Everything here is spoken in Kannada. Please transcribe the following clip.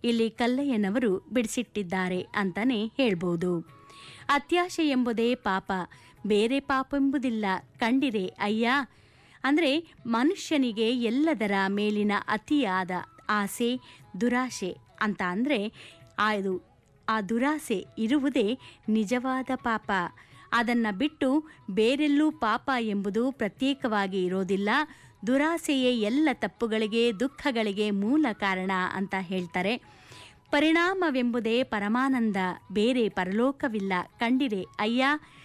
ಇಲ್ಲಿ ಕಲ್ಲಯ್ಯನವರು ಬಿಡಿಸಿಟ್ಟಿದ್ದಾರೆ ಅಂತಾನೆ ಹೇಳ್ಬೋದು ಅತ್ಯಾಶೆ ಎಂಬುದೇ ಪಾಪ ಬೇರೆ ಪಾಪೆಂಬುದಿಲ್ಲ ಕಂಡಿರೆ ಅಯ್ಯ ಅಂದರೆ ಮನುಷ್ಯನಿಗೆ ಎಲ್ಲದರ ಮೇಲಿನ ಅತಿಯಾದ ಆಸೆ ದುರಾಶೆ ಅಂತ ಅಂದರೆ ಅದು ಆ ದುರಾಸೆ ಇರುವುದೇ ನಿಜವಾದ ಪಾಪ ಅದನ್ನು ಬಿಟ್ಟು ಬೇರೆಲ್ಲೂ ಪಾಪ ಎಂಬುದು ಪ್ರತ್ಯೇಕವಾಗಿ ಇರೋದಿಲ್ಲ ದುರಾಸೆಯೇ ಎಲ್ಲ ತಪ್ಪುಗಳಿಗೆ ದುಃಖಗಳಿಗೆ ಮೂಲ ಕಾರಣ ಅಂತ ಹೇಳ್ತಾರೆ ಪರಿಣಾಮವೆಂಬುದೇ ಪರಮಾನಂದ ಬೇರೆ ಪರಲೋಕವಿಲ್ಲ ಕಂಡಿರೆ ಅಯ್ಯ